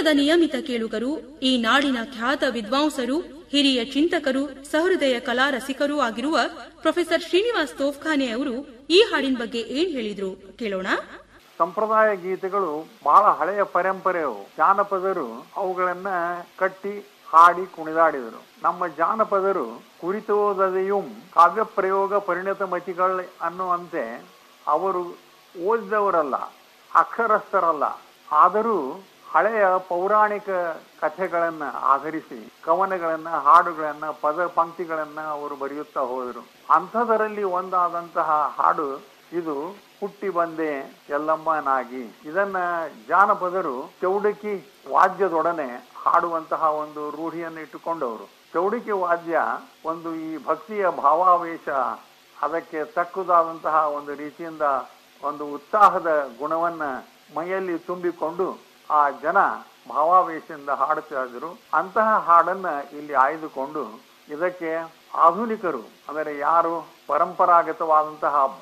ನಿತ್ಯದ ನಿಯಮಿತ ಕೇಳುಗರು ಈ ನಾಡಿನ ಖ್ಯಾತ ವಿದ್ವಾಂಸರು ಹಿರಿಯ ಚಿಂತಕರು ಸಹೃದಯ ಕಲಾ ರಸಿಕರೂ ಆಗಿರುವ ಪ್ರೊಫೆಸರ್ ಶ್ರೀನಿವಾಸ್ ತೋಫ್ಖಾನೆ ಅವರು ಈ ಹಾಡಿನ ಬಗ್ಗೆ ಏನ್ ಹೇಳಿದ್ರು ಕೇಳೋಣ ಸಂಪ್ರದಾಯ ಗೀತೆಗಳು ಬಹಳ ಹಳೆಯ ಪರಂಪರೆಯವು ಜಾನಪದರು ಅವುಗಳನ್ನ ಕಟ್ಟಿ ಹಾಡಿ ಕುಣಿದಾಡಿದರು ನಮ್ಮ ಜಾನಪದರು ಕುರಿತೋದದೆಯೂ ಕಾವ್ಯ ಪ್ರಯೋಗ ಪರಿಣತ ಮತಿಗಳ ಅನ್ನುವಂತೆ ಅವರು ಓದಿದವರಲ್ಲ ಅಕ್ಷರಸ್ಥರಲ್ಲ ಆದರೂ ಹಳೆಯ ಪೌರಾಣಿಕ ಕಥೆಗಳನ್ನ ಆಧರಿಸಿ ಕವನಗಳನ್ನ ಹಾಡುಗಳನ್ನ ಪದ ಪಂಕ್ತಿಗಳನ್ನ ಅವರು ಬರೆಯುತ್ತಾ ಹೋದರು ಅಂಥದರಲ್ಲಿ ಒಂದಾದಂತಹ ಹಾಡು ಇದು ಹುಟ್ಟಿ ಬಂದೆ ಎಲ್ಲಮ್ಮನಾಗಿ ಇದನ್ನ ಜಾನಪದರು ಚೌಡಕಿ ವಾದ್ಯದೊಡನೆ ಹಾಡುವಂತಹ ಒಂದು ರೂಢಿಯನ್ನು ಇಟ್ಟುಕೊಂಡವರು ಚೌಡಿಕಿ ವಾದ್ಯ ಒಂದು ಈ ಭಕ್ತಿಯ ಭಾವಾವೇಶ ಅದಕ್ಕೆ ತಕ್ಕುದಾದಂತಹ ಒಂದು ರೀತಿಯಿಂದ ಒಂದು ಉತ್ಸಾಹದ ಗುಣವನ್ನ ಮೈಯಲ್ಲಿ ತುಂಬಿಕೊಂಡು ಆ ಜನ ಭಾವಾವೇಶದಿಂದ ಹಾಡುತ್ತಾ ಇದ್ರು ಅಂತಹ ಹಾಡನ್ನ ಇಲ್ಲಿ ಆಯ್ದುಕೊಂಡು ಇದಕ್ಕೆ ಆಧುನಿಕರು ಅಂದರೆ ಯಾರು ಪರಂಪರಾಗತವಾದಂತಹ